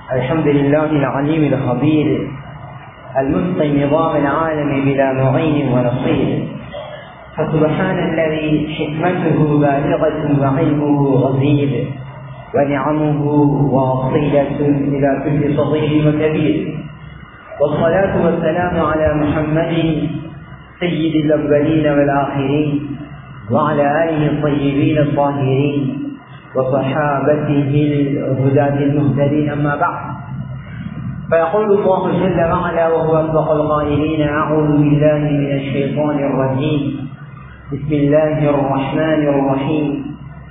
الحمد لله العليم الخبير المتقن نظام العالم بلا معين ونصير فسبحان الذي حكمته بالغة وعلمه غزير ونعمه واصلة إلى كل صغير وكبير والصلاة والسلام على محمد سيد الأولين والآخرين وعلى آله الطيبين الطاهرين وصحابته الهداة المهتدين أما بعد فيقول الله جل وعلا وهو أصدق القائلين أعوذ بالله من الشيطان الرجيم بسم الله الرحمن الرحيم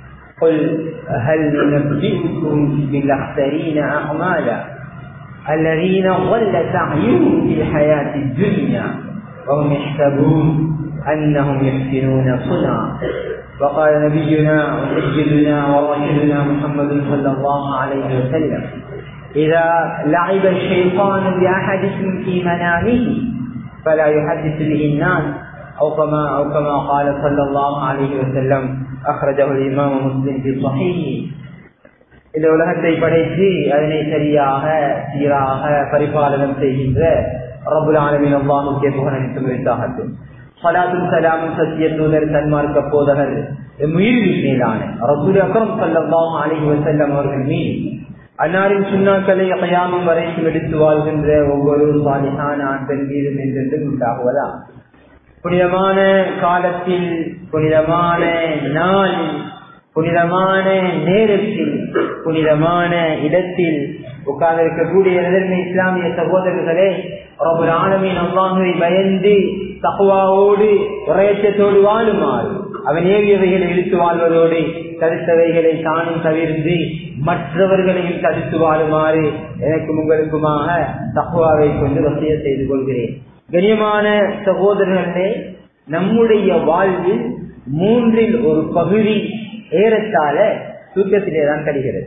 قل هل ننبئكم بالأخسرين أعمالا الذين ضل سعيهم في الحياة الدنيا وهم يحسبون أنهم يحسنون صنعا وقال نبينا وسيدنا ورسولنا محمد صلى الله عليه وسلم إذا لعب الشيطان بأحدكم في منامه فلا يحدث به الناس أو كما أو كما قال صلى الله عليه وسلم أخرجه الإمام مسلم في صحيحه இந்த உலகத்தை படைத்து அதனை சரியாக சீராக பரிபாலனம் செய்கின்ற ரபுல் ஆலமின் அல்லாஹுக்கே புகழனைத்து வைத்தாகட்டும் சலாத்தும் சலாமும் சத்திய தூதர் சன்மார்க்க போதகர் மீது மீதான ரசூல் அக்ரம் சல்லாஹ் அலிஹி வசல்லம் அவர்கள் மீது அன்னாரின் சுண்ணாக்களை அகையாமம் வரைக்கும் எடுத்து வாழ்கின்ற ஒவ்வொரு சாலிகான ஆண் பெண் மீதும் என்றென்று உண்டாகுவதா புனிதமான காலத்தில் புனிதமான நாளில் புனிதமான நேரத்தில் புனிதமான இடத்தில் உட்கார்ந்திருக்கக்கூடிய எதிர்மை இஸ்லாமிய சகோதரர்களே ஒரு ஆளுமின் அல்லாஹுவை பயந்து தகுவாவோடு உரையச்சத்தோடு வாழுமாறு அவன் ஏவியவைகளை இழுத்து வாழ்வதோடு தடுத்தவைகளை தானும் தவிர்த்து மற்றவர்களையும் தடுத்து வாழுமாறு எனக்கும் உங்களுக்குமாக தகுவாவை கொண்டு வசிய செய்து கொள்கிறேன் கண்ணியமான சகோதரர்களே நம்முடைய வாழ்வில் மூன்றில் ஒரு பகுதி ஏறத்தாழ தூக்கத்திலே தான் கழிகிறது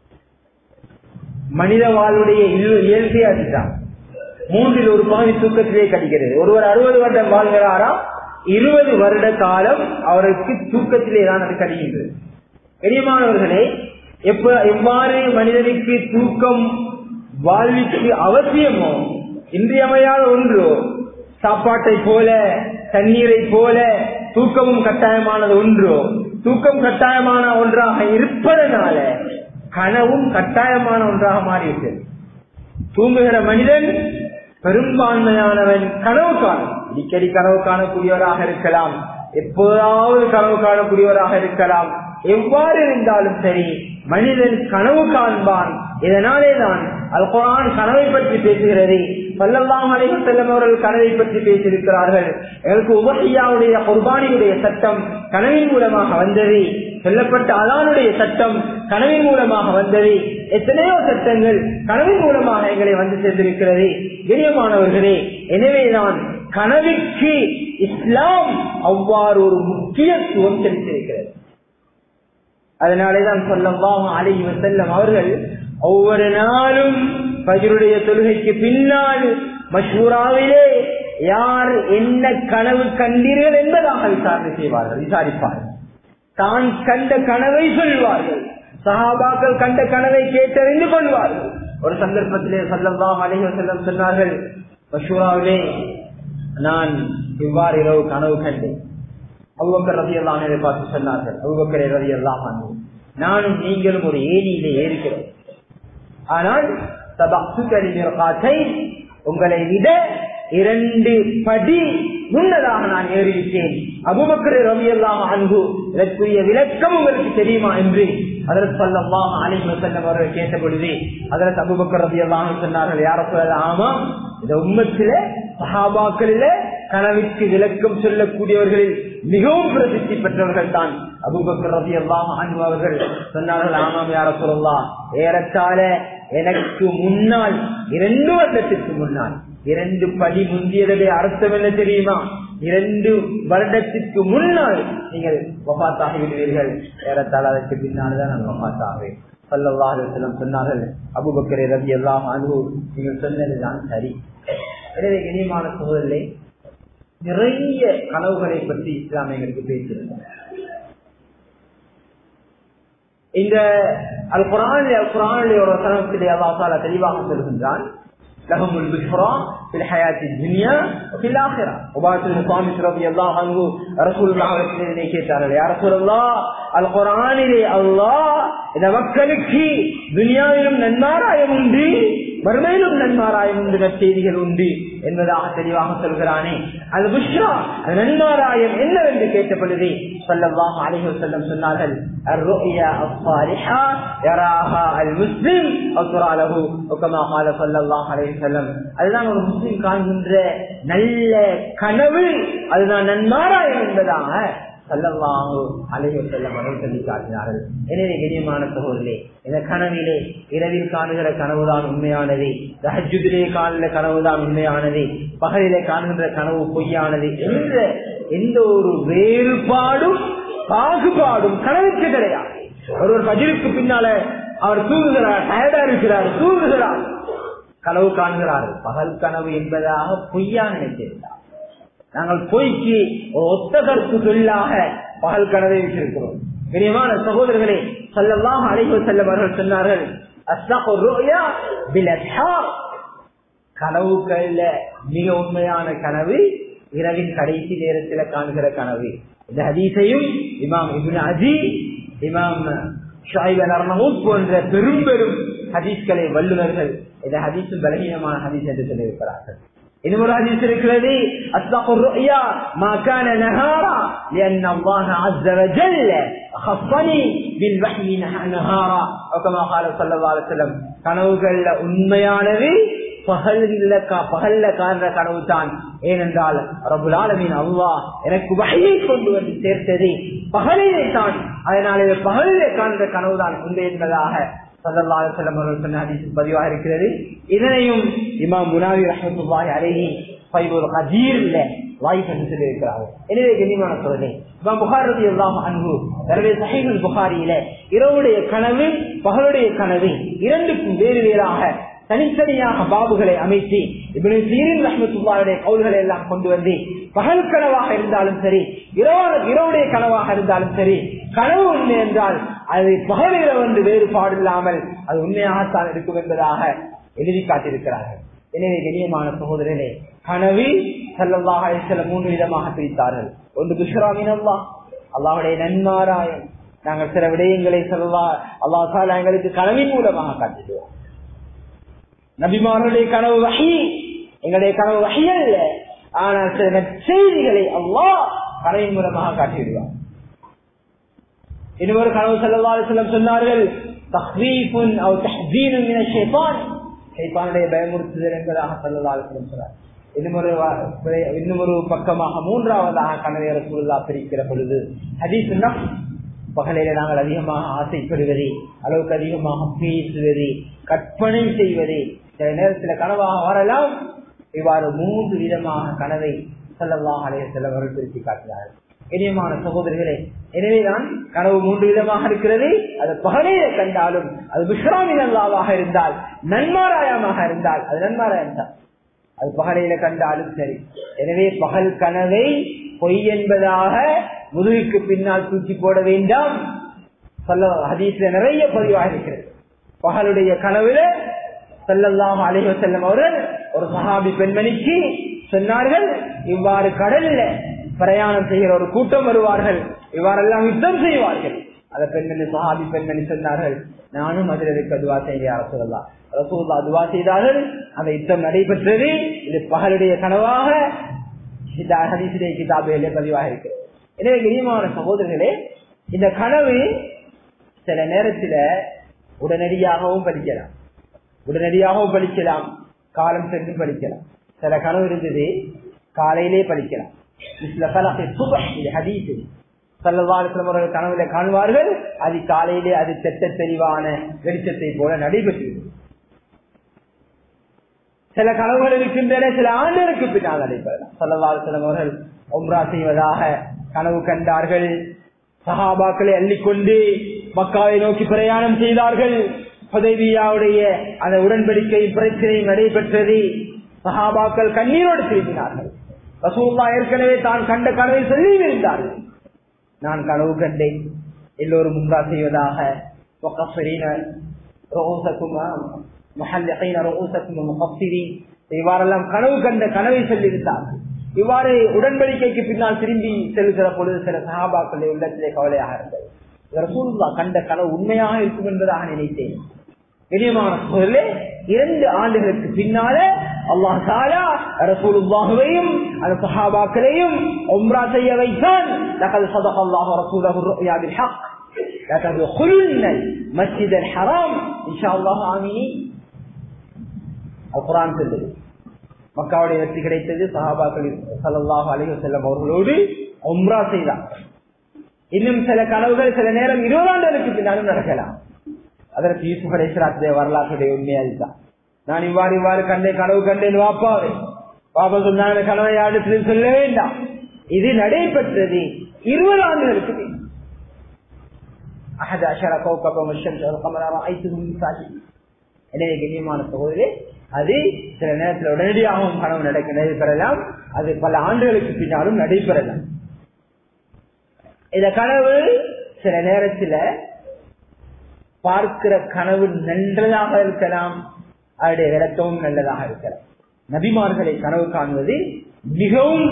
மனித வாழ்வுடைய இயல்பே அதுதான் மூன்றில் ஒரு பகுதி தூக்கத்திலே கழிக்கிறது ஒருவர் அறுபது வருடம் வாழ்கிறாரா இருபது வருட காலம் அவருக்கு தூக்கத்திலே தான் அது கழிகின்றது பெரியமானவர்களே எப்ப எவ்வாறு மனிதனுக்கு தூக்கம் வாழ்விற்கு அவசியமோ இன்றியமையாத ஒன்றோ சாப்பாட்டை போல தண்ணீரை போல தூக்கமும் கட்டாயமானது ஒன்றோ தூக்கம் கட்டாயமான ஒன்றாக இருப்பதனால கனவும் கட்டாயமான ஒன்றாக மாறிவிட்டது தூங்குகிற மனிதன் பெரும்பான்மையானவன் கனவு காணும் அடிக்கடி கனவு காணக்கூடியவராக இருக்கலாம் எப்போதாவது கனவு காணக்கூடியவராக இருக்கலாம் எவ்வாறு இருந்தாலும் சரி மனிதன் கனவு காண்பான் இதனாலே தான் அது குரான் கனவை பற்றி பேசுகிறது பல்லல்லாம் அலைவர் செல்லம் அவர்கள் கனவை பற்றி பேசியிருக்கிறார்கள் எங்களுக்கு உபஹையாவுடைய குர்பானியுடைய சட்டம் கனவின் மூலமாக வந்தது சொல்லப்பட்ட அதானுடைய சட்டம் கனவின் மூலமாக வந்தது எத்தனையோ சட்டங்கள் கனவின் மூலமாக எங்களை வந்து சேர்ந்திருக்கிறது கண்ணியமானவர்களே எனவேதான் கனவிற்கு இஸ்லாம் அவ்வாறு ஒரு முக்கியத்துவம் செலுத்தியிருக்கிறது அதனாலேதான் சொல்லலாம் அழகி செல்லம் அவர்கள் ஒவ்வொரு நாளும் பஜருடைய தொழுகைக்கு பின்னால் மஷூராவிலே யார் என்ன கனவு கண்டீர்கள் என்பதாக விசாரணை செய்வார்கள் விசாரிப்பார்கள் தான் கண்ட கனவை சொல்வார்கள் சஹாபாக்கள் கண்ட கனவை கேட்டறிந்து கொள்வார்கள் ஒரு சந்தர்ப்பத்திலே சொல்லலாம் அலைவர் செல்லம் சொன்னார்கள் மஷூராவிலே நான் இவ்வாறு இரவு கனவு கண்டேன் அவ்வக்கர் ரதி எல்லாம் பார்த்து சொன்னார்கள் அவ்வக்கரை ரதி எல்லாம் நானும் நீங்களும் ஒரு ஏரியிலே ஏறிக்கிறோம் ஆனால் உங்களை விட இரண்டு படி முன்னதாக நான் ஏறிவிட்டேன் அபுபக்கர் ரவி எல்லாம் அன்பு இதற்குரிய விளக்கம் உங்களுக்கு தெரியுமா என்று அதற்கு சொல்லலாம் அலிம் செல்லம் அவர்கள் கேட்ட பொழுது அதற்கு அபுபக்கர் ரவி எல்லாம் சொன்னார்கள் யார சொல்லலாம் ஆமா இந்த உண்மத்தில சஹாபாக்களில கனவிற்கு விளக்கம் சொல்லக்கூடியவர்களில் மிகவும் பிரசித்தி பெற்றவர்கள் தான் அபுபக்கர் ரவி எல்லாம் அன்பு அவர்கள் சொன்னார்கள் ஆமாம் யார சொல்லலாம் ஏறத்தாழ எனக்கு முன்னால் இரண்டு வருடத்திற்கு முன்னால் இரண்டு படி முந்தியதே அர்த்தம் என்ன தெரியுமா இரண்டு வருடத்திற்கு முன்னால் நீங்கள் வபாத்தாகி விடுவீர்கள் ஏறத்தாழ அதற்கு பின்னால் தான் நான் வபாத்தாகுவேன் சல்லாஹலம் சொன்னார்கள் அபுபக்கரை ரவி எல்லாம் அனு நீங்கள் சொன்னதுதான் சரி எனவே இனியமான சூழலை நிறைய கனவுகளை பற்றி இஸ்லாமியர்களுக்கு பேசியிருந்தார் இந்த அல் குரான் குரானுடைய ஒரு வசனத்திலே அல்லாஹால தெளிவாக சொல்கின்றான் لهم البشرى في الحياة الدنيا وفي الآخرة وبعث المصامت رضي الله عنه رسول الله عليه கேட்டார்கள் يا رسول الله القرآனிலே அல்லாஹ் இந்த மக்களுக்கு துனியாவிலும் நன்மாராயம் உண்டு மறுமையிலும் நன்மாராயம் உண்டு நற்செய்திகள் உண்டு என்பதாக தெளிவாக சொல்கிறானே அது புஷ்ரா அது நன்மாராயம் என்னவென்று கேட்ட பொழுது சொல்லவாக அலைஹி செல்லம் சொன்னார்கள் الرؤيا الصالحة يراها المسلم أو ترى له وكما قال صلى الله عليه وسلم அதுதான் ஒரு முஸ்லிம் காண்கின்ற நல்ல கனவு அதுதான் நன்மாராயம் என்பதாக சல்லல்லாஹு அலைஹி செல்லம் அவர்கள் சொல்லி காட்டினார்கள் எனவே கண்ணியமான சகோதரே இந்த கனவிலே இரவில் காணுகிற கனவுதான் உண்மையானது ரஹஜுதிலே காணுகிற கனவுதான் உண்மையானது பகலிலே காணுகின்ற கனவு பொய்யானது என்ற எந்த ஒரு வேறுபாடும் பாகுபாடும் கனவுக்கு கிடையாது ஒருவர் பஜிருக்கு பின்னால அவர் தூங்குகிறார் டயர்டா இருக்கிறார் தூங்குகிறார் கனவு காண்கிறார் பகல் கனவு என்பதாக பொய்யா நினைத்திருந்தார் நாங்கள் பொய்க்கு ஒத்த கருத்து சொல்லாக பகல் கனவை வச்சிருக்கிறோம் கனியமான சகோதரர்களே சொல்லலாம் அழைப்பு செல்லும் அவர்கள் சொன்னார்கள் கனவுகள்ல மிக உண்மையான கனவு இரவின் கடைசி நேரத்தில் காணுகிற கனவு இந்த ஹதீஸையும் இமாம் இபின் அஜி இமாம் ஷாயிப் அலர்மூத் போன்ற பெரும் பெரும் ஹதீஸ்களை வல்லுநர்கள் இந்த ஹதீஸும் பலகீனமான ஹதீஸ் என்று சொல்லியிருக்கிறார்கள் இன்னொரு ஹதீஸ் இருக்கிறது أصدق الرؤيا ما كان نهارا لأن الله عز وجل خصني بالوحي نهارا وكما قال صلى الله عليه وسلم கனவுகள்ல உண்மையானது பகல்ல பகல்ல காண்ற கனவு தான் ஏனென்றால் ரபுல் ஆலமின் அவ்வா எனக்கு வகையை கொண்டு வந்து சேர்த்தது பகலிலே தான் அதனால் இது பகலிலே காண்ற கனவுதான் உண்டு என்பதாக பதிவாக இருக்கிறது இதனையும் இமாம் முனாவி ரஹமத்துல்லாஹி அலைஹி பைபுல் கதீர்ல வாய்ப்பு சொல்லியிருக்கிறார்கள் எனவே கண்ணியமான சொல்றேன் இமாம் புகாரதி எல்லாம் அன்பு எனவே சஹீகுல் புகாரியில இரவுடைய கனவு பகலுடைய கனவு இரண்டுக்கும் வேறு வேறாக தனித்தனியாக பாபுகளை அமைத்து இப்படி சீரின் ரஹமத்துல்லாவுடைய கவுல்களை எல்லாம் கொண்டு வந்து பகல் கனவாக இருந்தாலும் சரி இரவு இரவுடைய கனவாக இருந்தாலும் சரி கனவு உண்மை என்றால் அது பகல் இரவு என்று வேறுபாடு இல்லாமல் அது உண்மையாகத்தான் இருக்கும் என்பதாக எழுதி காட்டியிருக்கிறார்கள் எனவே கண்ணியமான சகோதரர்களே கனவு செல்லல்லாக சில மூன்று விதமாக பிரித்தார்கள் ஒன்று புஷ்ராமின் அல்லா அல்லாவுடைய நன்மாராயம் நாங்கள் சில விடயங்களை சொல்லா அல்லா சாலா எங்களுக்கு கனவின் மூலமாக காட்டிடுவோம் நபிமார்களுடைய கனவு வகை எங்களுடைய கனவு வகை அல்ல ஆனால் சில செய்திகளை அல்லா கனவின் மூலமாக காட்டிவிடுவார் இன்னொரு கனவு செல்லம் சொன்னார்கள் தஹ்ரீஃபுன் அவ் தஹ்தீனும் மின ஷைத்தான் ஷைத்தானுடைய பயமுறுத்துதல் என்பதாக செல்லல்லாஹு சொன்னார் இன்னுமொரு இன்னுமொரு பக்கமாக மூன்றாவதாக கனவை ரசூலுல்லா பிரிக்கிற பொழுது ஹதீஸ் பகலில நாங்கள் அதிகமாக ஆசைப்படுவது அளவுக்கு அதிகமாக பேசுவது கற்பனை செய்வது சில நேரத்தில் கனவாக வரலாம் இவ்வாறு மூன்று விதமாக கனவை செல்லலாம் அலைய செல்லவர்கள் பிரித்து காட்டினார்கள் இனியமான சகோதரிகளே எனவேதான் கனவு மூன்று விதமாக இருக்கிறது அது பகலையில கண்டாலும் அது விஸ்ராமி நல்லாவாக இருந்தால் நன்மாராயமாக இருந்தால் அது நன்மாராயம் தான் அது பகலையில கண்டாலும் சரி எனவே பகல் கனவை பொய் என்பதாக முதுகுக்கு பின்னால் தூக்கி போட வேண்டாம் சொல்ல ஹதீஸ்ல நிறைய பதிவாக இருக்கிறது பகலுடைய கனவுல செல்லல்லாம் அலைவ செல்லும் அவர்கள் ஒரு சஹாபி பெண்மணிக்கு சொன்னார்கள் இவ்வாறு கடல்ல பிரயாணம் செய்கிற ஒரு கூட்டம் வருவார்கள் இவ்வாறெல்லாம் யுத்தம் செய்வார்கள் அந்த பெண்மணி சஹாபி பெண்மணி சொன்னார்கள் நானும் அதில் இருக்க துவா செய்ய அரசுல்லா ரசூல்லா துவா செய்தார்கள் அந்த யுத்தம் நடைபெற்றது இது பகலுடைய கனவாக ஹதீசிலே கிதாபுகளே பதிவாக இருக்கிறது எனவே கனியமான சகோதரர்களே இந்த கனவு சில நேரத்துல உடனடியாகவும் படிக்கலாம் உடனடியாகவும் படிக்கலாம் காலம் சென்று படிக்கலாம் சில கனவு இருந்தது காலையிலே படிக்கலாம் அவர்கள் கனவுல காணுவார்கள் அது காலையிலே அது தெட்ட தெளிவான வெளிச்சத்தை போல நடைபெற்று சில கனவுகள் இருக்கின்றன சில ஆண்டுகளுக்கு பின்னால் நடைபெறலாம் சல்லவாசலம் அவர்கள் ஒம்ரா செய்வதாக கனவு கண்டார்கள் சஹாபாக்களை அள்ளிக்கொண்டு மக்காவை நோக்கி பிரயாணம் செய்தார்கள் பதவியாவுடைய அந்த உடன்படிக்கை பிரச்சனையும் நடைபெற்றது சஹாபாக்கள் கண்ணீரோடு திரும்பினார்கள் ரசூல்லா ஏற்கனவே தான் கண்ட கனவை சொல்லி இருந்தார்கள் நான் கனவு கண்டேன் எல்லோரும் முன்றா செய்வதாக وقصرين رؤوسكم محلقين رؤوسكم ومقصرين இவ்வாறெல்லாம் கனவு கண்ட கனவை சொல்லியிருந்தார் இவ்வாறு உடன்படிக்கைக்கு பின்னால் திரும்பி செல்கிற பொழுது சில சகாபாக்களுடைய உள்ளத்திலே கவலையாக இருந்தது ரசூலுல்லா கண்ட கனவு உண்மையாக இருக்கும் என்பதாக நினைத்தேன் இனியமான சோழர்களே இரண்டு ஆண்டுகளுக்கு பின்னால அல்லாஹ் தாலா ரசூலுல்லாஹுவையும் அந்த சஹாபாக்களையும் உம்ரா செய்ய வைத்தான் لقد صدق الله رسوله الرؤيا بالحق لتدخلن المسجد الحرام ان شاء الله آمين القرآن சொல்லுது மக்காவுடைய வெற்றி கிடைத்தது சஹாபாக்கள் சல்லாஹு அலைஹி வஸல்லம் அவர்களோடு உம்ரா செய்தார் இன்னும் சில கனவுகள் சில நேரம் இருபது ஆண்டுகளுக்கு பின்னாலும் நடக்கலாம் அதற்கு யூசுப் அலைஹிஸ்ஸலாத்துடைய வரலாற்றுடைய உண்மை அதுதான் நான் இவ்வாறு இவ்வாறு கண்டே கனவு கண்டேன் வாப்பாவே பாப்பா சொன்னாங்க கனவை யாரிடத்திலும் சொல்ல வேண்டாம் இது நடைபெற்றது இருபது ஆண்டுகளுக்கு பின் அஹத அஷர கௌகபம் வஷம்ஸ் வல் கமர ரஅய்துஹும் சாஜிதீன் எனவே கண்ணியமான சகோதரே அது சில நேரத்தில் உடனடியாகவும் கனவு நடக்க நடைபெறலாம் அது பல ஆண்டுகளுக்கு பின்னாலும் நடைபெறலாம் இந்த கனவு சில நேரத்தில் பார்க்கிற கனவு நன்றதாக இருக்கலாம் அதனுடைய விளக்கமும் நல்லதாக இருக்கலாம் நபிமார்களை கனவு காண்பது மிகவும்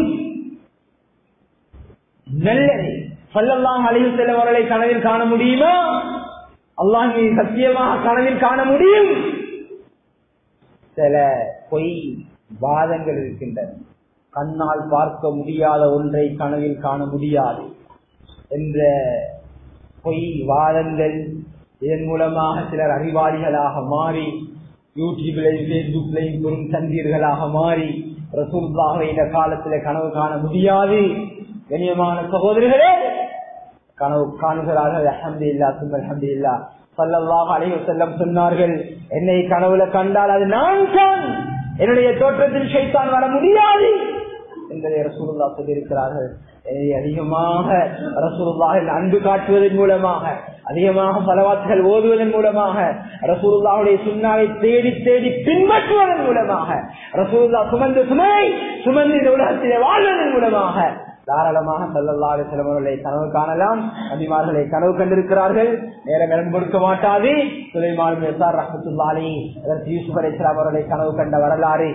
நல்லது சொல்லலாம் அழிவு செல்லவர்களை கனவில் காண முடியுமா அல்லாஹ் சத்தியமாக கனவில் காண முடியும் சில பொய் வாதங்கள் இருக்கின்றன கண்ணால் பார்க்க முடியாத ஒன்றை கனவில் காண முடியாது என்ற பொய் வாதங்கள் இதன் மூலமாக சிலர் அறிவாளிகளாக மாறி யூடியூப்லையும் பேஸ்புக்லையும் பெரும் சந்தீர்களாக மாறி ரசூல்லாக இந்த காலத்துல கனவு காண முடியாது கண்ணியமான சகோதரிகளே கனவு காணுகிறார்கள் அஹமது இல்லா சும் அஹமது இல்லா சல்லல்லாஹ் அலைஹி செல்லம் சொன்னார்கள் என்னை கனவுல கண்டால் அது நான் தான் என்னுடைய தோற்றத்தில் ஷைத்தான் வர முடியாது என்பதை ரசூலுல்லா சொல்லியிருக்கிறார்கள் எனவே அதிகமாக ரசூலுல்லாஹில் அன்பு காட்டுவதன் மூலமாக அதிகமாக பலவாத்துகள் ஓதுவதன் மூலமாக ரசூலுல்லாவுடைய சுண்ணாவை தேடி தேடி பின்பற்றுவதன் மூலமாக ரசூலுல்லா சுமந்து சுமை சுமந்து இந்த உலகத்திலே வாழ்வதன் மூலமாக தாராளமாக சல்லல்லா அலிஸ்லம் அவர்களை கனவு காணலாம் நபிமார்களை கனவு கண்டிருக்கிறார்கள் நேரம் இடம் கொடுக்க மாட்டாது சுலைமான் எஸ்ஆர் ரஹமத்துல்லாலி அதற்கு யூசுப் அலி இஸ்லாம் அவர்களை கனவு கண்ட வரலாறு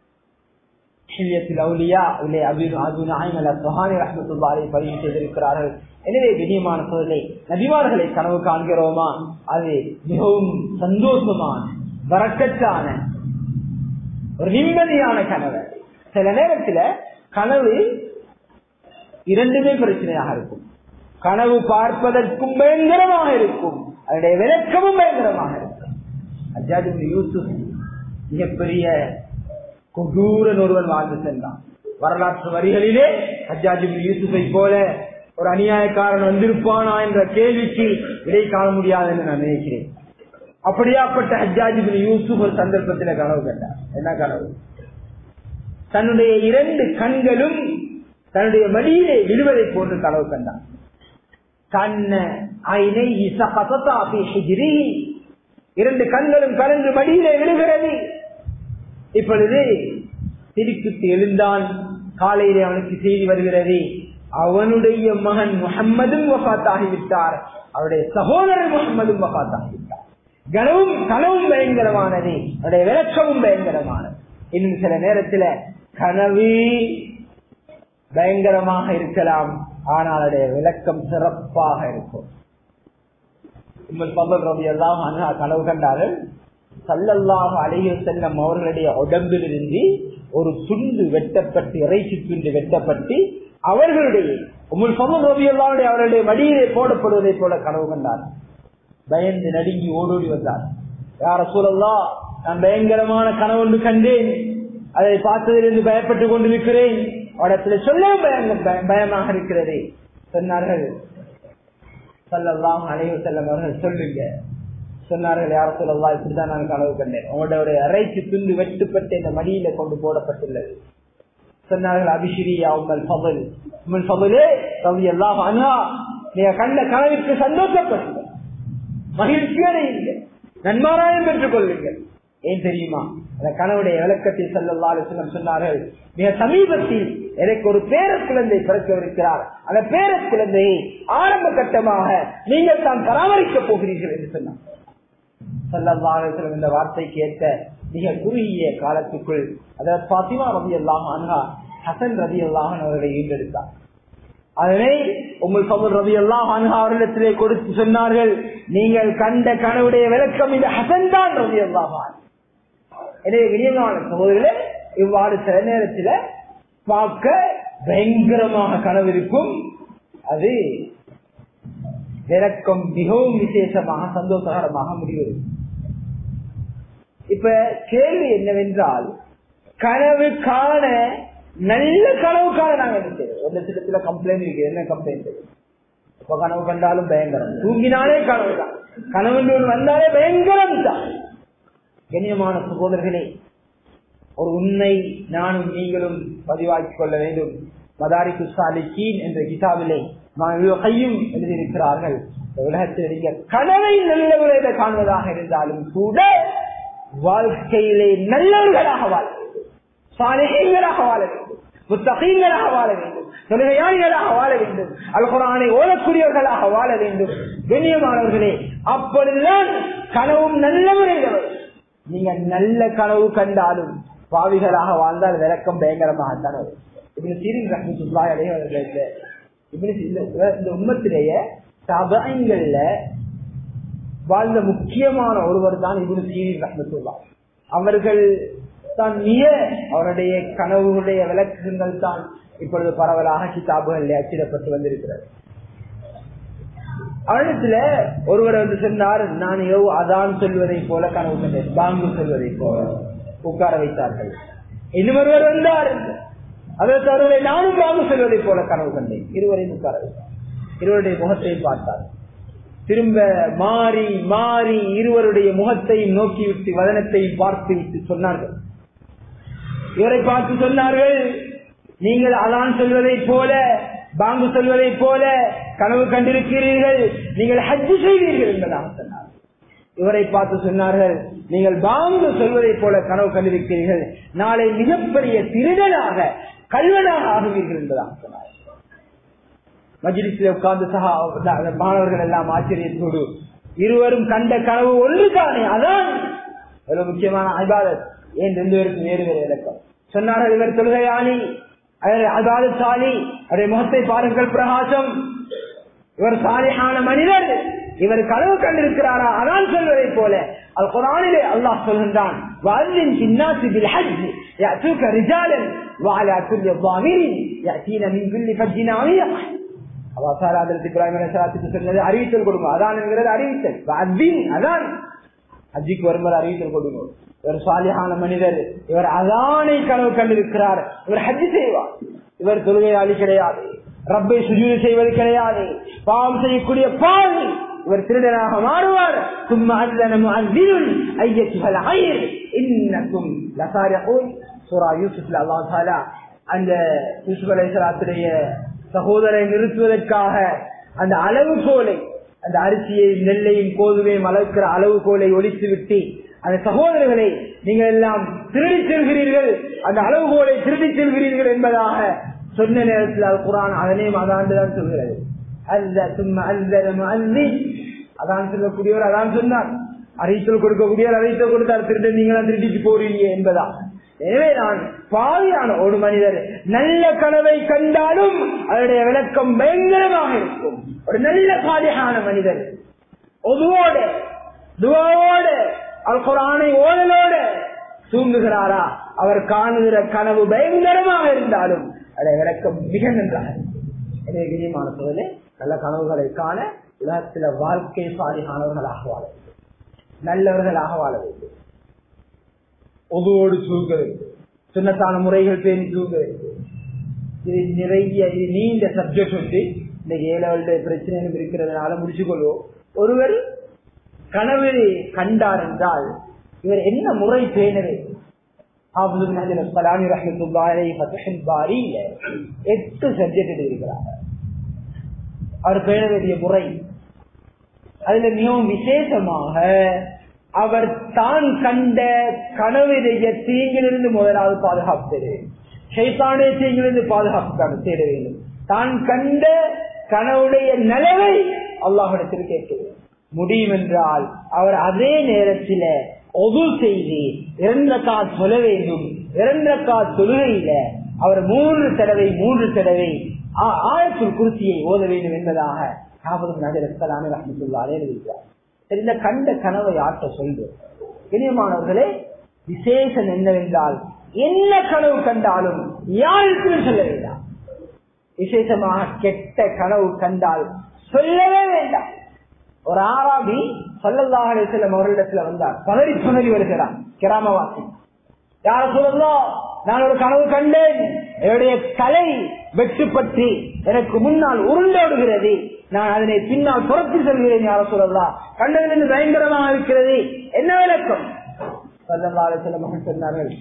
பதிவு செய்திருக்கிறார்கள் எனவே வினியமான சூழலை நபிமார்களை கனவு காண்கிறோமா அது மிகவும் சந்தோஷமான வரக்கற்றான ஒரு நிம்மதியான கனவு சில நேரத்தில் கனவு இரண்டுமே பிரச்சனையாக இருக்கும் கனவு பார்ப்பதற்கும் பயங்கரமாக இருக்கும் அதனுடைய விளக்கமும் பயங்கரமாக இருக்கும் அஜாதி யூசுப் மிகப்பெரிய கொடூரன் ஒருவன் வாழ்ந்து சென்றான் வரலாற்று வரிகளிலே ஹஜ்ஜாஜி யூசுஃபை போல ஒரு அநியாயக்காரன் வந்திருப்பானா என்ற கேள்விக்கு விடை காண முடியாது என்று நான் நினைக்கிறேன் அப்படியாப்பட்ட ஹஜ்ஜாஜி யூசுப் ஒரு சந்தர்ப்பத்தில் கனவு கண்டார் என்ன கனவு தன்னுடைய இரண்டு கண்களும் தன்னுடைய மடியிலே விழுவதை போன்று கனவு கண்டான் கண்ண ஐனை இரண்டு கண்களும் கலந்து மடியிலே விழுகிறது இப்பொழுது திருப்பிட்டு எழுந்தான் காலையிலே அவனுக்கு செய்தி வருகிறது அவனுடைய மகன் முகம்மதும் வபாத்தாகிவிட்டார் அவருடைய சகோதரர் முகம்மதும் வபாத்தாகிவிட்டார் கனவும் கனவும் பயங்கரமானது அவருடைய விளக்கமும் பயங்கரமானது இன்னும் சில நேரத்தில் கனவு பயங்கரமாக இருக்கலாம் ஆனால் அதனுடைய விளக்கம் சிறப்பாக இருக்கும் உங்கள் பபல் ரவி எல்லாம் கனவு கண்டார்கள் சல்லல்லாக அழகிய செல்லம் அவர்களுடைய உடம்பிலிருந்து ஒரு துண்டு வெட்டப்பட்டு இறைச்சி துண்டு வெட்டப்பட்டு அவர்களுடைய உங்கள் பபல் ரவி எல்லாருடைய அவர்களுடைய மடியிலே போடப்படுவதை போல கனவு கண்டார் பயந்து நடுங்கி ஓடோடி வந்தார் யார சூழல்லா நான் பயங்கரமான கனவு ஒன்று கண்டேன் அதை பார்த்ததிலிருந்து பயப்பட்டு கொண்டிருக்கிறேன் அவடத்துல சொல்லவும் பயம் பயமாக இருக்கிறது சொன்னார்கள் சொல்லலாம் அனைவு செல்லம் அவர்கள் சொல்லுங்க சொன்னார்கள் யார சொல்லலாம் இப்படிதான் நான் கனவு கண்டேன் உங்களோட அறைக்கு துண்டு வெட்டுப்பட்டு இந்த மடியில கொண்டு போடப்பட்டுள்ளது சொன்னார்கள் அபிஷிரியா உங்கள் பபல் உங்கள் பபலே ரவி எல்லாம் அண்ணா நீங்க கண்ட கனவிற்கு சந்தோஷப்பட்டு மகிழ்ச்சியான இல்லை நன்மாராயம் பெற்றுக் கொள்வீர்கள் ஏன் தெரியுமா அந்த கனவுடைய விளக்கத்தை செல்லல்லாறு சொன்னார்கள் மிக சமீபத்தில் எனக்கு ஒரு பேர குழந்தை பிறக்கவிருக்கிறார் அந்த பேர குழந்தையை ஆரம்ப கட்டமாக நீங்கள் தான் பராமரிக்கப் போகிறீர்கள் என்று சொன்னார் செல்லல்லாறு இந்த வார்த்தை கேட்ட மிக குறுகிய காலத்துக்குள் அதாவது பாத்திமா ரவி அல்லாஹ் அன்ஹா ஹசன் ரவி அல்லாஹன் அவர்களை ஈண்டெடுத்தார் அதனை உங்கள் சமூர் ரவி எல்லாம் அவர்களிடத்திலே கொடுத்து சொன்னார்கள் நீங்கள் கண்ட கனவுடைய விளக்கம் இந்த ஹசன் தான் ரவி அல்லாஹான் எனவே விநியோகமான சகோதரர்களே இவ்வாறு சில நேரத்தில் பார்க்க பயங்கரமாக கனவு இருக்கும் அது விளக்கம் மிகவும் விசேஷமாக சந்தோஷகரமாக முடிவெடுக்கும் இப்ப கேள்வி என்னவென்றால் கனவு காண நல்ல கனவு காண நாங்க என்ன செய்யறோம் ஒரு லட்சத்துல கம்ப்ளைண்ட் இருக்கு என்ன கம்ப்ளைண்ட் இப்ப கனவு கண்டாலும் பயங்கரம் தூங்கினாலே கனவு தான் கனவு வந்தாலே பயங்கரம் தான் கண்ணியமான சகோதரர்களே ஒரு உண்மை நானும் நீங்களும் பதிவாக்கிக் கொள்ள வேண்டும் மதாரிக்கு சாலிக்கீன் என்ற கிதாபிலே கையும் எழுதியிருக்கிறார்கள் உலகத்தில் நீங்க கனவை நல்ல முறையில காண்பதாக இருந்தாலும் கூட வாழ்க்கையிலே நல்லவர்களாக வாழ வேண்டும் சாலைகளாக வாழ வேண்டும் புத்தகங்களாக வாழ வேண்டும் தொழுகையாளிகளாக வாழ வேண்டும் அல்குரானை ஓடக்கூடியவர்களாக வாழ வேண்டும் கண்ணியமானவர்களே அப்பொழுதுதான் கனவும் நல்ல முறையில் நீங்க நல்ல கனவு கண்டாலும் பாவிகளாக வாழ்ந்தால் விளக்கம் பயங்கரமாகத்தான் வரும் இப்படி சீரின் ரஹமத்துல்லா அடையவர்களுக்கு இப்படி இந்த உண்மத்திலேயே சபைங்கள்ல வாழ்ந்த முக்கியமான ஒருவர் தான் இவரு சீரின் ரஹமத்துல்லா அவர்கள் தான் மிக அவருடைய கனவுகளுடைய விளக்குகள் தான் இப்பொழுது பரவலாக கிதாபுகள் அச்சிடப்பட்டு வந்திருக்கிறது அவரிடத்துல ஒருவர் வந்து சொன்னார் நான் ஏதோ அதான் சொல்வதை போல கனவு கண்டேன் பாங்கு சொல்வதை போல உட்கார வைத்தார்கள் இன்னும் ஒருவர் வந்தார் அதற்கு அவர்களை நானும் பாங்கு சொல்வதை போல கனவு கண்டேன் இருவரையும் உட்கார வைத்தார் இருவருடைய முகத்தை பார்த்தார் திரும்ப மாறி மாறி இருவருடைய முகத்தையும் நோக்கிவிட்டு வதனத்தையும் பார்த்து விட்டு சொன்னார்கள் இவரை பார்த்து சொன்னார்கள் நீங்கள் அதான் சொல்வதை போல பாங்கு சொல்வதை போல கனவு கண்டிருக்கிறீர்கள் நீங்கள் ஹஜ்ஜு செய்வீர்கள் என்பதாக சொன்னார் இவரை பார்த்து சொன்னார்கள் நீங்கள் பாங்கு சொல்வதை போல கனவு கண்டிருக்கிறீர்கள் நாளை மிகப்பெரிய திருடனாக கல்வனாக ஆகுவீர்கள் என்பதாக சொன்னார் மஜிலிசில் உட்கார்ந்து சகா மாணவர்கள் எல்லாம் ஆச்சரியத்தோடு இருவரும் கண்ட கனவு ஒன்றுதானே அதான் ஒரு முக்கியமான அபாதத் ஏன் ரெண்டு பேருக்கு வேறு வேறு இலக்கம் சொன்னார்கள் இவர் தொழுகையாளி அதாலசாலி அவருடைய முகத்தை பாருங்கள் பிரகாசம் இவர் சாலியான மனிதர் இவர் கனவு கண்டிருக்கிறாரா அதான் சொல்வதை போல அது குரானிலே அல்லாஹ் சொல்கின்றான் வாழ்வின் சின்னாசி பில் ஹஜ் يأتوك رجالا وعلى كل ضامر يأتين من كل فج عميق சொன்னது அறிவித்தல் கொடுங்க அதான் என்கிறது அறிவித்தல் அதான் ஹஜ்ஜிக்கு வரும்போது அறிவித்தல் கொடுங்க இவர் சாலியான மனிதர் இவர் அதானை கனவு கண்டிருக்கிறார் இவர் ஹஜ்ஜி செய்வார் இவர் தொழுகையாளி கிடையாது ரப்பை சுஜூதி செய்வது கிடையாது பாவம் செய்யக்கூடிய பாவி இவர் திருடனாக மாறுவார் சும்மா இன்னக்கும் சூரா யூசுப் அல்லா அந்த யூசுப் அலைசலாத்துடைய சகோதரை நிறுத்துவதற்காக அந்த அளவுகோலை அந்த அரிசியை நெல்லையும் கோதுமையும் அளவுக்கிற அளவுகோலை ஒழித்து விட்டு அந்த சகோதரர்களை நீங்கள் எல்லாம் திருடி செல்கிறீர்கள் அந்த அளவுகோலை திருடி செல்கிறீர்கள் என்பதாக சொன்ன நேரத்தில் அது குரான் அதனையும் அதாண்டுதான் சொல்கிறது அல்ல சும்மா அல்ல அதான் சொல்லக்கூடியவர் அதான் சொன்னார் அறிவித்தல் கொடுக்கக்கூடியவர் அறிவித்தல் கொடுத்தார் திருட்டு நீங்களாம் திருட்டிட்டு போறீங்க என்பதா எனவே நான் பாவியான ஒரு மனிதர் நல்ல கனவை கண்டாலும் அதனுடைய விளக்கம் பயங்கரமாக இருக்கும் ஒரு நல்ல சாதியான மனிதர் ஒதுவோடு துவாவோடு அல் குரானை ஓடலோடு தூங்குகிறாரா அவர் காணுகிற கனவு பயங்கரமாக இருந்தாலும் அதை விளக்கம் மிக நன்றாக எனவே கண்ணியமான சூழலே நல்ல கனவுகளை காண உலகத்தில வாழ்க்கை சாதிகானவர்களாக வாழ வேண்டும் நல்லவர்களாக வாழ வேண்டும் ஒதுவோடு தூங்க வேண்டும் சுண்ணத்தான முறைகள் பேணி தூங்க வேண்டும் இது நிறைய இது நீண்ட சப்ஜெக்ட் வந்து இந்த ஏழவளுடைய பிரச்சனையும் இருக்கிறதுனால முடிச்சுக்கொள்வோம் ஒருவர் கனவு கண்டார் என்றால் இவர் என்ன முறை பேண வேண்டும் எட்டு சப்ஜெக்ட் எழுதியிருக்கிறார் அவர் பேண வேண்டிய முறை அதுல மிகவும் விசேஷமாக அவர் தான் கண்ட கனவுடைய தீங்கிலிருந்து முதலாவது பாதுகாப்பு ஷைத்தானே தீங்கிலிருந்து பாதுகாப்பு தேட வேண்டும் தான் கண்ட கனவுடைய நலவை அல்லாஹிடத்தில் கேட்க வேண்டும் முடியும் என்றால் அவர் அதே நேரத்தில் ஒது செய்து இரண்ட கால் சொல்ல வேண்டும் இரண்ட கால் தொழுகையில அவர் மூன்று தடவை மூன்று தடவை ஆயத்துள் குருத்தியை ஓத வேண்டும் என்பதாக ஞாபகம் நகரத்தலான ரஹமத்துள்ளாரே எழுதியிருக்கிறார் இந்த கண்ட கனவை ஆற்ற சொல்வது இனியமானவர்களே விசேஷம் என்னவென்றால் என்ன கனவு கண்டாலும் யாருக்கும் சொல்ல வேண்டாம் விசேஷமாக கெட்ட கனவு கண்டால் சொல்லவே வேண்டாம் ஒரு ஆராபி சொல்லல்லாஹ் செல்லும் அவர்களிடத்துல வந்தார் பதறி பதறி வருகிறார் கிராமவாசி யார சொல்லலாம் நான் ஒரு கனவு கண்டேன் என்னுடைய தலை வெட்டுப்பட்டு எனக்கு முன்னால் உருண்டோடுகிறது நான் அதனை பின்னால் புறத்து செல்கிறேன் யார சொல்லலாம் கண்டதிலிருந்து பயங்கரமாக இருக்கிறது என்ன விளக்கம் சொன்னார்கள்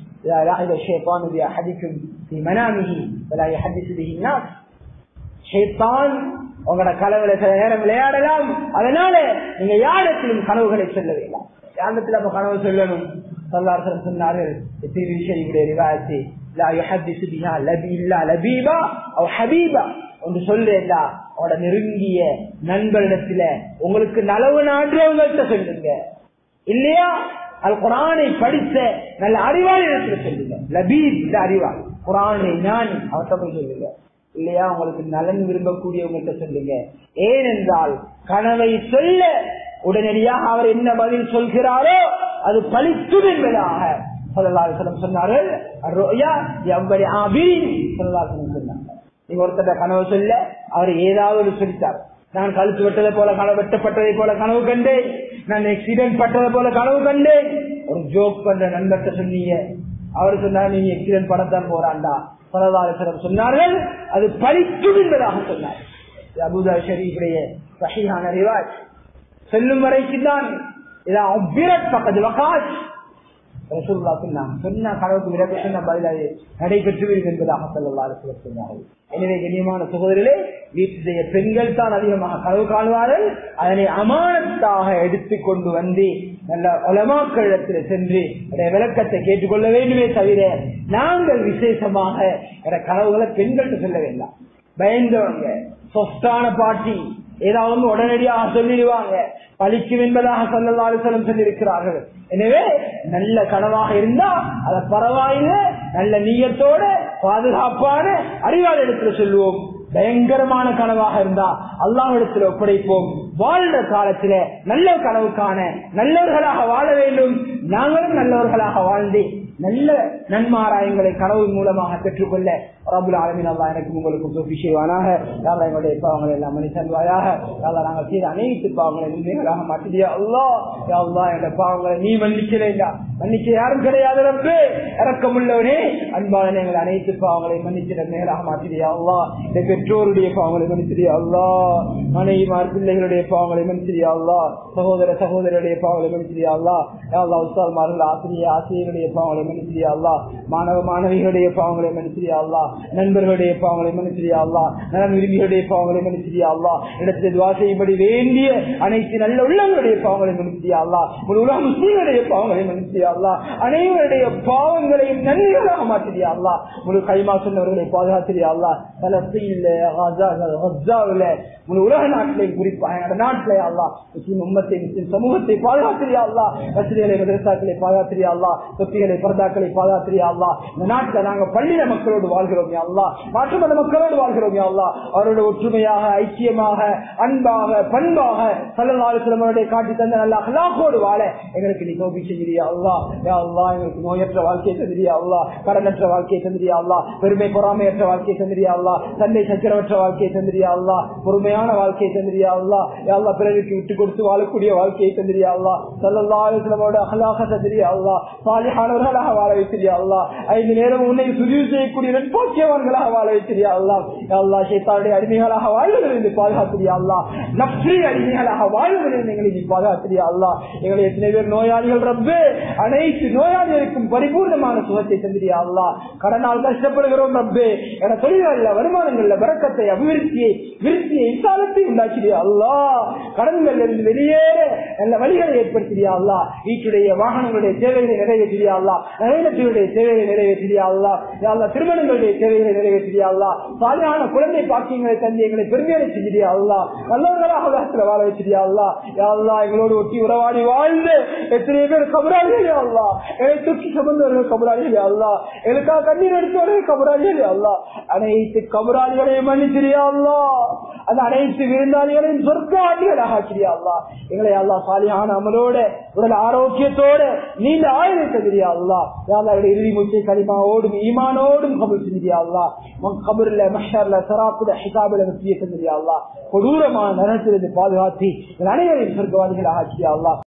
உங்களோட கனவுல சில நேரம் விளையாடலாம் அதனால நீங்க யாரிடத்திலும் கனவுகளை சொல்ல வேண்டாம் யாரிடத்தில் நம்ம கனவு சொல்லணும் சொல்லார்கள் சொன்னார்கள் ரிவாயத்தை ஒன்று சொல்றேன்டா அவட நெருங்கிய நண்பரிடத்துல உங்களுக்கு நலவு நாடுறவங்கள்ட்ட சொல்லுங்க இல்லையா அல் குரானை படித்த நல்ல அறிவாளி இடத்துல சொல்லுங்க லபீப் இந்த அறிவாள் குரானை நான் அவர்கிட்ட போய் சொல்லுங்க இல்லையா உங்களுக்கு நலன் விரும்பக்கூடியவங்கள்ட்ட சொல்லுங்க ஏனென்றால் கனவை சொல்ல உடனடியாக அவர் என்ன பதில் சொல்கிறாரோ அது பலிக்கும் என்பதாக சொன்னார்கள் நீங்க ஒருத்தர் கனவு சொல்ல அவர் ஏதாவது சொல்லித்தார் நான் கழுத்து வெட்டதை போல கனவு வெட்டப்பட்டதை போல கனவு கண்டேன் நான் ஆக்சிடென்ட் பட்டதை போல கனவு கண்டேன் ஒரு ஜோக் பண்ற நண்பர்கிட்ட சொன்னீங்க அவர் சொன்னார் நீங்க ஆக்சிடென்ட் படத்தான் போறாண்டா பரவாயில்லம் சொன்னார்கள் அது பலிக்கும் என்பதாக சொன்னார் அபுதா ஷரீஃபுடைய சஹிஹான ரிவாஜ் செல்லும் வரைக்கும் தான் பக்கத்து வகாஷ் சொன்ன கனவுக்கு விலக்கு சொன்ன பதில் அது நடைபெற்றுவிடும் என்பதாக சொல்லலாம் சொன்னார்கள் எனவே கண்ணியமான சகோதரிலே வீட்டுடைய பெண்கள் தான் அதிகமாக கனவு காணுவார்கள் அதனை அமானத்தாக எடுத்துக்கொண்டு வந்து நல்ல உலமாக்களிடத்தில் சென்று விளக்கத்தை கேட்டுக்கொள்ள வேண்டுமே தவிர நாங்கள் விசேஷமாக கனவுகளை பெண்கள்கிட்ட சொல்ல வேண்டாம் பயந்தவங்க சொஸ்டான பாட்டி ஏதாவது உடனடியாக சொல்லிடுவாங்க பழிக்கும் என்பதாக சொல்லலாலும் சொல்லியிருக்கிறார்கள் எனவே நல்ல கனவாக இருந்தா அத பரவாயில்ல நல்ல நீயத்தோட பாதுகாப்பான அறிவாளர் இடத்துல சொல்லுவோம் பயங்கரமான கனவாக இருந்தா அல்லாஹிடத்தில் ஒப்படைப்போம் வாழ்ந்த காலத்தில நல்ல கனவுக்கான நல்லவர்களாக வாழ வேண்டும் நாங்களும் நல்லவர்களாக வாழ்ந்து நல்ல நன்மாராயங்களை கனவு மூலமாக பெற்றுக்கொள்ள ரபுல் ஆலமின் அல்லா எனக்கு உங்களுக்கு விஷயவானாக யாரா எங்களுடைய பாவங்களை எல்லாம் மணி தருவாயாக யாரா நாங்கள் செய்த அனைத்து பாவங்களை உண்மைகளாக மாற்றியா அல்லா யாவா என்ற பாவங்களை நீ மன்னிக்கிறேன்டா மன்னிக்க யாரும் கிடையாது ரப்பு இறக்கமுள்ளவனே அன்பான எங்கள் அனைத்து பாவங்களை மன்னிக்கிற மேலாக மாற்றியா அல்லா இந்த பெற்றோருடைய பாவங்களை மன்னிச்சிரியா அல்லா மனைவிமார் பிள்ளைகளுடைய பாவங்களை மன்னிச்சிரியா அல்லா சகோதர சகோதரருடைய பாவங்களை மன்னிச்சிரியா அல்லா யாவா உஸ்தால்மார்கள் ஆசிரியர் ஆசிரியருடைய பாவங்களை மன்னிச்சிரியா அல்லா மாணவ மாணவிகளுடைய பாவங்களை மன்னிச்சிரியா அல்லா நண்பர்களுடைய பாவங்களை மன்னிச்சிரியா அல்லா நலன் விரும்பிகளுடைய பாவங்களை மன்னிச்சிரியா அல்லா இடத்தில் துவா செய்யும்படி வேண்டிய அனைத்து நல்ல உள்ளங்களுடைய பாவங்களை மன்னிச்சிரியா அல்லா ஒரு உலக முஸ்லீம்களுடைய பாவங்களை மன்னிச்சிரியா அல்லா அனைவருடைய பாவங்களையும் நன்மைகளாக மாற்றியா அல்லா முழு கைமா சொன்னவர்களை பாதுகாத்திரியா அல்லா பலஸ்தீன்ல முழு உலக நாட்டிலே குறிப்பாக நாட்டிலே அல்லா முஸ்லீம் உம்மத்தை முஸ்லீம் சமூகத்தை பாதுகாத்திரியா அல்லா வசதிகளை மதரசாக்களை பாதுகாத்திரியா அல்லா சொத்திகளை பரதாக்களை பாதுகாத்திரியா அல்லா இந்த நாட்டில் நாங்க பள்ளியில மக்களோடு வாழ்கிறோம் அல்லா மாற்று மத மக்களோடு வாழ்கிறோம் அல்லா அவரோட ஒற்றுமையாக ஐக்கியமாக அன்பாக பண்பாக சல்லல்லாஹு சிலமருடைய காட்டி தந்த நல்ல அகலாக்கோடு வாழ எங்களுக்கு நீ நோக்கி செஞ்சிரியா அல்லா யா அல்லா எங்களுக்கு நோயற்ற வாழ்க்கையை தந்திரியா அல்லா கடனற்ற வாழ்க்கையை தந்திரியா அல்லா பெருமை பொறாமையற்ற வாழ்க்கையை தந்திரியா அல்லா தந்தை சக்கரவற்ற வாழ்க்கையை தந்திரியா அல்லா பொறுமையான வாழ்க்கையை தந்திரியா அல்லா யா அல்லா பிறருக்கு விட்டு கொடுத்து வாழக்கூடிய வாழ்க்கையை தந்திரியா அல்லா சல்லல்லாஹு சிலமரோட அகலாக தந்திரியா அல்லா சாலிஹானவர்களாக வாழ வைத்திரியா அல்லா ஐந்து நேரம் உன்னை சுஜீவு செய்யக்கூடிய நட்பாக்கியவான்களாக வாழ வைத்திரியா அல்லா அல்லா சேத்தாருடைய அடிமைகளாக வாழ்வதிலிருந்து பாதுகாத்திரியா அல்லா நப்ரி அடிமைகளாக வாழ்வதிலிருந்து எங்களை நீ பாதுகாத்திரியா அல்லா எங்களை எத்தனை பேர் நோயாளிகள் ரப்பே அனைத்து நோயாளிகளுக்கும் பரிபூர்ணமான சுகத்தை தந்திரியா அல்லா கடனால் கஷ்டப்படுகிறோம் ரப்பே என தொழில்கள்ல வருமானங்கள்ல வரக்கத்தை அபிவிருத்தியை விருத்தியை விசாலத்தை உண்டாக்கிறியா அல்லா கடன்கள் இருந்து வெளியேற நல்ல வழிகளை ஏற்படுத்தியா அல்லா வீட்டுடைய வாகனங்களுடைய தேவைகளை நிறைவேற்றியா அல்லா நகைநத்தினுடைய தேவைகளை நிறைவேற்றியா அல்லா அல்லா திருமணங்களுடைய தேவைகளை நிறைவேற்றியா அல்லா சாலையான குழந்தை பாக்கியங்களை தந்து எங்களை பெருமையான செஞ்சியா அல்லா நல்லவர்களாக உலகத்துல வாழ வச்சிருயா அல்லா அல்லா எங்களோடு ஒட்டி உறவாடி வாழ்ந்து எத்தனை பேர் கபராளிகளே அல்லா எங்களை தூக்கி சுமந்தவர்கள் கபராளிகளே அல்லா எனக்காக கண்ணீர் எடுத்தவர்கள் கபராளிகளே அல்லா அனைத்து கபராளிகளையும் மன்னிச்சிரியா அல்லா அந்த அனைத்து விருந்தாளிகளையும் சொர்க்காளிகளாக ஆக்கிறியா அல்லா எங்களை அல்லா சாலியான அமலோட உடல் ஆரோக்கியத்தோட நீண்ட ஆயுள் தந்திரியா அல்லா யாருடைய இறுதி மூச்சை களிமாவோடும் ஈமானோடும் கபல் செஞ்சிரியா அல்லா கபர்ல மஷர்ல சராப்புட ஹிசாபில வெற்றியை தந்திரியா அல்லா கொடூரமான நரத்திலிருந்து பாதுகாத்து அனைவரையும் சொர்க்கவாதிகளாக ஆக்கியா அல்லா